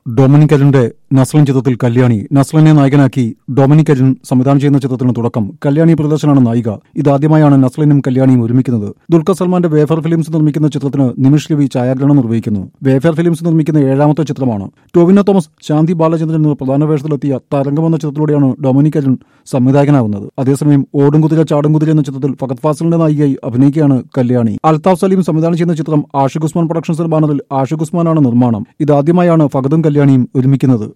Dominic അരുണിന്റെ നസ്ലൻ ചിത്രത്തിൽ കല്യാണി നസ്ലനെ നായകനാക്കി ഡൊമിനിക് അരുൺ സംവിധാനം ചെയ്യുന്ന ചിത്രത്തിന് തുടക്കം കല്യാണി പ്രദർശനാണ് നായിക ഇതാദ്യമായാണ് നസ്ലനും കല്യാണിയും ഒരുമിക്കുന്നത് ദുൽഖർ സൽമാന്റെ വേഫർ ഫിലിംസ് നിർമ്മിക്കുന്ന ചിത്രത്തിന് നിമിഷ് രവി ഛായാഗ്രഹണം നിർവഹിക്കുന്നു വേഫർ ഫിലിംസ് നിർമ്മിക്കുന്ന ഏഴാമത്തെ ചിത്രമാണ് ടോവിനോ തോമസ് ശാന്തി ബാലചന്ദ്രൻ എന്നിവർ പ്രധാന വേഷത്തിലെത്തിയ തരംഗം എന്ന ചിത്രത്തിലൂടെയാണ് ഡൊമിനിക് അരുൺ സംവിധായകനാവുന്നത് അതേസമയം ഓടുംകുതിര ചാടുംകുതിര എന്ന ചിത്രത്തിൽ ഫഗത് ഫാസിലിന്റെ നായികയായി അഭിനയിക്കുകയാണ് കല്യാണി അൽതാഫ് സലീം സംവിധാനം ചെയ്യുന്ന ചിത്രം ആഷിഖ് ഉസ്മാൻ പ്രൊഡക്ഷൻസിന്റെ ബാനറിൽ ആഷിഖ് ഉസ്മാനാണ് നിർമ്മാണം ഇതാദ്യമായാണ് ഫഗതും കല്യാണിയും ഒരുമിക്കുന്നത്